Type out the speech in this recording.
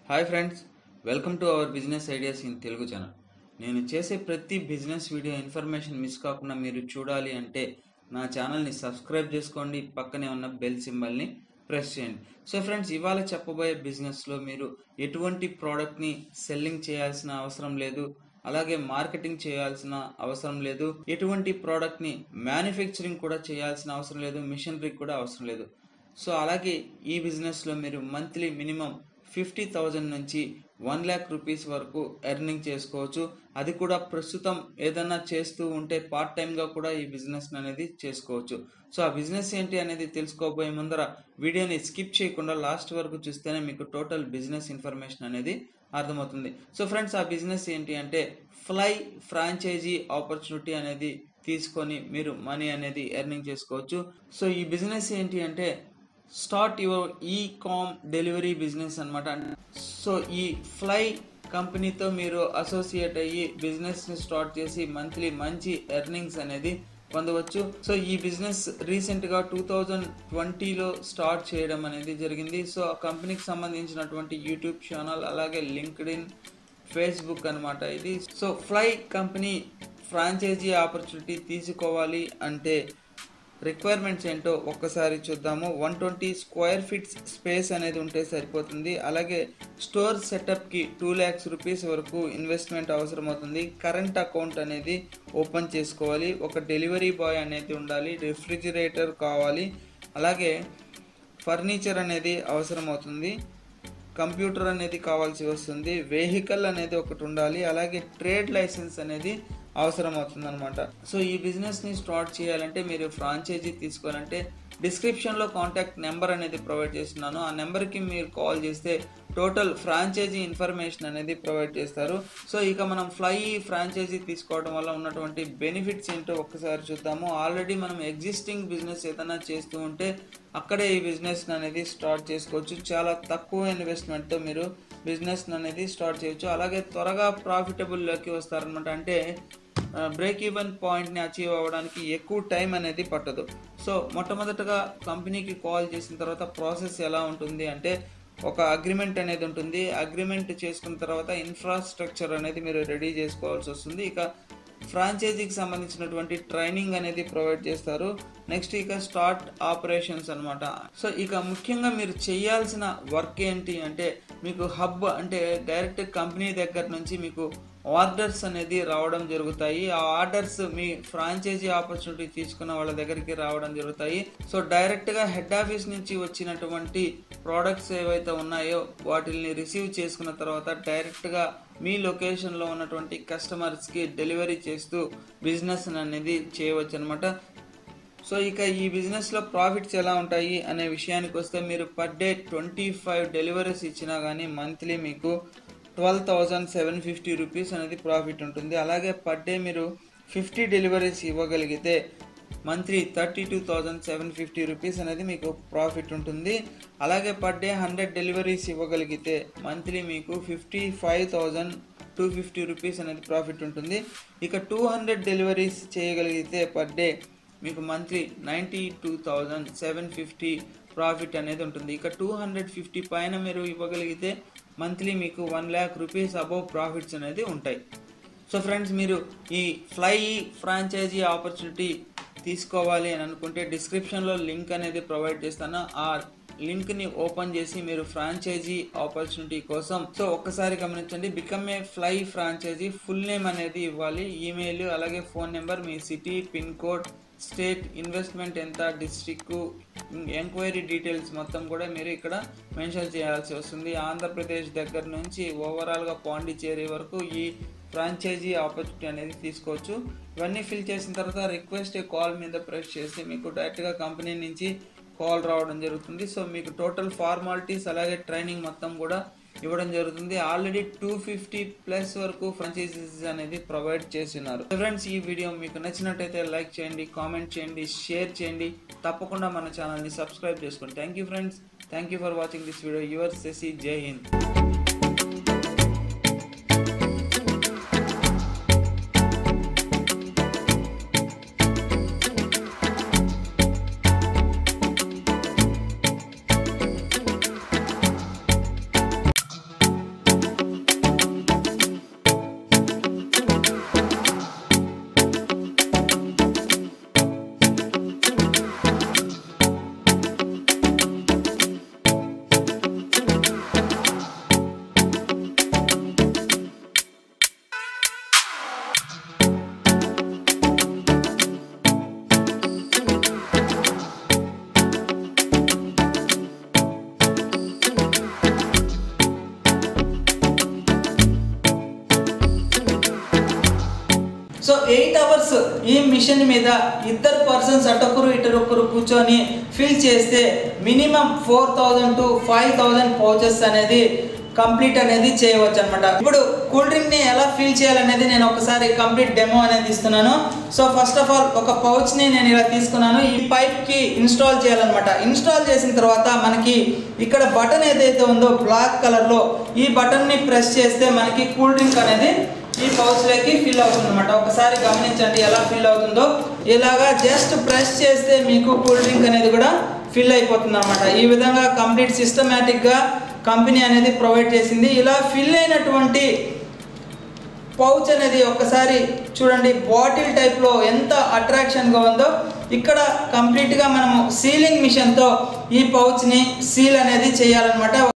hi friends welcome to our business ideas in Telugu channel నేను చేసే ప్రతి బిజినెస్ వీడియో ఇన్ఫర్మేషన్ మిస్ కాకుండా మీరు చూడాలి అంటే నా ఛానల్ని సబ్స్క్రైబ్ చేసుకోండి పక్కనే ఉన్న బెల్ సింబల్ని ప్రెస్ చేయండి సో ఫ్రెండ్స్ ఇవాళ చెప్పబోయే బిజినెస్లో మీరు ఎటువంటి ప్రోడక్ట్ని సెల్లింగ్ చేయాల్సిన అవసరం లేదు అలాగే మార్కెటింగ్ చేయాల్సిన అవసరం లేదు ఎటువంటి ప్రోడక్ట్ని మ్యానుఫ్యాక్చరింగ్ కూడా చేయాల్సిన అవసరం లేదు మిషనరీ కూడా అవసరం లేదు సో అలాగే ఈ బిజినెస్లో మీరు మంత్లీ మినిమం ఫిఫ్టీ థౌజండ్ నుంచి వన్ ల్యాక్ రూపీస్ వరకు ఎర్నింగ్ చేసుకోవచ్చు అది కూడా ప్రస్తుతం ఏదన్నా చేస్తూ ఉంటే పార్ట్ టైంగా కూడా ఈ బిజినెస్ అనేది చేసుకోవచ్చు సో ఆ బిజినెస్ ఏంటి అనేది తెలుసుకోబోయే ముందర వీడియోని స్కిప్ చేయకుండా లాస్ట్ వరకు చూస్తేనే మీకు టోటల్ బిజినెస్ ఇన్ఫర్మేషన్ అనేది అర్థమవుతుంది సో ఫ్రెండ్స్ ఆ బిజినెస్ ఏంటి అంటే ఫ్లై ఫ్రాంచైజీ ఆపర్చునిటీ అనేది తీసుకొని మీరు మనీ అనేది ఎర్నింగ్ చేసుకోవచ్చు సో ఈ బిజినెస్ ఏంటి అంటే start your e com delivery business అనమాట సో ఈ ఫ్లై కంపెనీతో మీరు అసోసియేట్ అయ్యి బిజినెస్ని స్టార్ట్ చేసి మంత్లీ మంచి ఎర్నింగ్స్ అనేది పొందవచ్చు సో ఈ బిజినెస్ రీసెంట్గా టూ థౌజండ్ ట్వంటీలో స్టార్ట్ చేయడం అనేది జరిగింది సో ఆ కంపెనీకి సంబంధించినటువంటి యూట్యూబ్ ఛానల్ అలాగే లింక్డ్ ఇన్ ఫేస్బుక్ అనమాట ఇది so fly company franchisee opportunity తీసుకోవాలి అంటే రిక్వైర్మెంట్స్ ఏంటో ఒక్కసారి చూద్దాము one twenty square feets space అనేది ఉంటే సరిపోతుంది అలాగే స్టోర్ సెటప్కి టూ ల్యాక్స్ రూపీస్ వరకు ఇన్వెస్ట్మెంట్ అవసరం అవుతుంది కరెంట్ అకౌంట్ అనేది ఓపెన్ చేసుకోవాలి ఒక డెలివరీ బాయ్ అనేది ఉండాలి రిఫ్రిజిరేటర్ కావాలి అలాగే ఫర్నిచర్ అనేది అవసరం అవుతుంది కంప్యూటర్ అనేది కావాల్సి వస్తుంది వెహికల్ అనేది ఒకటి ఉండాలి అలాగే ట్రేడ్ లైసెన్స్ అనేది అవసరం అవుతుంది అనమాట సో ఈ బిజినెస్ని స్టార్ట్ చేయాలంటే మీరు ఫ్రాంచైజీ తీసుకోవాలంటే డిస్క్రిప్షన్లో కాంటాక్ట్ నెంబర్ అనేది ప్రొవైడ్ చేస్తున్నాను ఆ నెంబర్కి మీరు కాల్ చేస్తే టోటల్ ఫ్రాంచైజీ ఇన్ఫర్మేషన్ అనేది ప్రొవైడ్ చేస్తారు సో ఇక మనం ఫ్లై ఫ్రాంచైజీ తీసుకోవడం వల్ల ఉన్నటువంటి బెనిఫిట్స్ ఏంటో ఒక్కసారి చూద్దాము ఆల్రెడీ మనం ఎగ్జిస్టింగ్ బిజినెస్ ఏదైనా చేస్తూ ఉంటే అక్కడే ఈ బిజినెస్ అనేది స్టార్ట్ చేసుకోవచ్చు చాలా తక్కువ ఇన్వెస్ట్మెంట్తో మీరు బిజినెస్ అనేది స్టార్ట్ చేయొచ్చు అలాగే త్వరగా ప్రాఫిటబుల్లోకి వస్తారనమాట అంటే బ్రేక్ ఈవెన్ పాయింట్ని అచీవ్ అవ్వడానికి ఎక్కువ టైం అనేది పట్టదు సో మొట్టమొదటగా కంపెనీకి కాల్ చేసిన తర్వాత ప్రాసెస్ ఎలా ఉంటుంది అంటే ఒక అగ్రిమెంట్ అనేది ఉంటుంది అగ్రిమెంట్ చేసుకున్న తర్వాత ఇన్ఫ్రాస్ట్రక్చర్ అనేది మీరు రెడీ చేసుకోవాల్సి వస్తుంది ఇక ఫ్రాంచైజీకి సంబంధించినటువంటి ట్రైనింగ్ అనేది ప్రొవైడ్ చేస్తారు నెక్స్ట్ ఇక స్టార్ట్ ఆపరేషన్స్ అనమాట సో ఇక ముఖ్యంగా మీరు చేయాల్సిన వర్క్ ఏంటి అంటే మీకు హబ్ అంటే డైరెక్ట్ కంపెనీ దగ్గర నుంచి మీకు ఆర్డర్స్ అనేది రావడం జరుగుతాయి ఆ ఆర్డర్స్ మీ ఫ్రాంచైజీ ఆపర్చునిటీ తీసుకున్న వాళ్ళ దగ్గరికి రావడం జరుగుతాయి సో డైరెక్ట్గా హెడ్ ఆఫీస్ నుంచి వచ్చినటువంటి ప్రోడక్ట్స్ ఏవైతే ఉన్నాయో వాటిని రిసీవ్ చేసుకున్న తర్వాత డైరెక్ట్గా మీ లొకేషన్లో ఉన్నటువంటి కస్టమర్స్కి డెలివరీ చేస్తూ బిజినెస్ అనేది చేయవచ్చు అనమాట సో ఇక ఈ బిజినెస్లో ప్రాఫిట్స్ ఎలా ఉంటాయి అనే విషయానికి వస్తే మీరు per day twenty five deliveries ఇచ్చినా కానీ మంత్లీ మీకు twelve thousand seven fifty rupees అనేది ప్రాఫిట్ ఉంటుంది అలాగే పర్ డే మీరు ఫిఫ్టీ డెలివరీస్ ఇవ్వగలిగితే monthly thirty two thousand seven fifty rupees అనేది మీకు ప్రాఫిట్ ఉంటుంది అలాగే పర్ డే హండ్రెడ్ డెలివరీస్ ఇవ్వగలిగితే మంత్లీ మీకు fifty five thousand two fifty rupees అనేది ప్రాఫిట్ ఉంటుంది ఇక టూ హండ్రెడ్ డెలివరీస్ చేయగలిగితే పర్ డే మీకు monthly ninety two thousand seven fifty profit అనేది ఉంటుంది ఇక టూ హండ్రెడ్ ఫిఫ్టీ పైన మీరు ఇవ్వగలిగితే మంత్లీ మీకు one lakh rupees above profits అనేది ఉంటాయి సో ఫ్రెండ్స్ మీరు ఈ ఫ్లై ఫ్రాంచైజీ ఆపర్చునిటీ తీసుకోవాలి అని అనుకుంటే డిస్క్రిప్షన్లో లింక్ అనేది ప్రొవైడ్ చేస్తాను ఆ లింక్ని ఓపెన్ చేసి మీరు ఫ్రాంచైజీ ఆపర్చునిటీ కోసం సో ఒక్కసారి గమనించండి become a fly franchisee full name అనేది ఇవ్వాలి ఈమెయిల్ అలాగే ఫోన్ నెంబర్ మీ city pin code state investment ఎంత డిస్ట్రిక్ట్ ఎంక్వైరీ డీటెయిల్స్ మొత్తం కూడా మీరు ఇక్కడ మెన్షన్ చేయాల్సి వస్తుంది ఆంధ్రప్రదేశ్ దగ్గర నుంచి ఓవరాల్గా పాండిచేరి వరకు ఈ ఫ్రాంచైజీ ఆపర్చునిటీ అనేది తీసుకోవచ్చు ఇవన్నీ ఫిల్ చేసిన తర్వాత రిక్వెస్ట్ కాల్ మీద ప్రెస్ చేసి మీకు డైరెక్ట్గా కంపెనీ నుంచి కాల్ రావడం జరుగుతుంది సో మీకు టోటల్ ఫార్మాలిటీస్ అలాగే ట్రైనింగ్ మొత్తం కూడా ఇవ్వడం జరుగుతుంది ఆల్రెడీ టూ ఫిఫ్టీ ప్లస్ వరకు ఫ్రాంచైజీస్ అనేది ప్రొవైడ్ చేస్తున్నారు ఫ్రెండ్స్ ఈ వీడియో మీకు నచ్చినట్టయితే లైక్ చేయండి కామెంట్ చేయండి షేర్ చేయండి తప్పకుండా మన ఛానల్ని సబ్స్క్రైబ్ చేసుకోండి thank you friends thank you for watching this video your Sasi Jai Hind ఈ మిషన్ మీద ఇద్దరు పర్సన్స్ అటొకరు ఇటరొకరు కూర్చొని ఫిల్ చేస్తే minimum four thousand to five thousand pouches అనేది కంప్లీట్ అనేది చేయవచ్చు అనమాట ఇప్పుడు కూల్ డ్రింక్ ని ఎలా ఫిల్ చేయాలనేది నేను ఒకసారి కంప్లీట్ డెమో అనేది ఇస్తున్నాను సో ఫస్ట్ ఆఫ్ ఆల్ ఒక పౌచ్ ని నేను ఇలా తీసుకున్నాను ఈ పైప్ కి ఇన్స్టాల్ చేయాలన్నమాట ఇన్స్టాల్ చేసిన తర్వాత మనకి ఇక్కడ బటన్ ఏదైతే ఉందో బ్లాక్ కలర్ లో ఈ బటన్ ని ప్రెస్ చేస్తే మనకి కూల్ డ్రింక్ అనేది ఈ పౌచ్ లోకి ఫిల్ అవుతుంది అనమాట ఒకసారి గమనించండి ఎలా ఫిల్ అవుతుందో ఇలాగా జస్ట్ ప్రెస్ చేస్తే మీకు కూల్ డ్రింక్ అనేది కూడా ఫిల్ అయిపోతుంది అనమాట ఈ విధంగా కంప్లీట్ సిస్టమేటిక్ గా కంపెనీ అనేది ప్రొవైడ్ చేసింది ఇలా ఫిల్ అయినటువంటి పౌచ్ అనేది ఒక్కసారి చూడండి బాటిల్ టైప్లో ఎంత అట్రాక్షన్గా ఉందో ఇక్కడ కంప్లీట్గా మనము సీలింగ్ మిషన్తో ఈ పౌచ్ని సీల్ అనేది చేయాలన్నమాట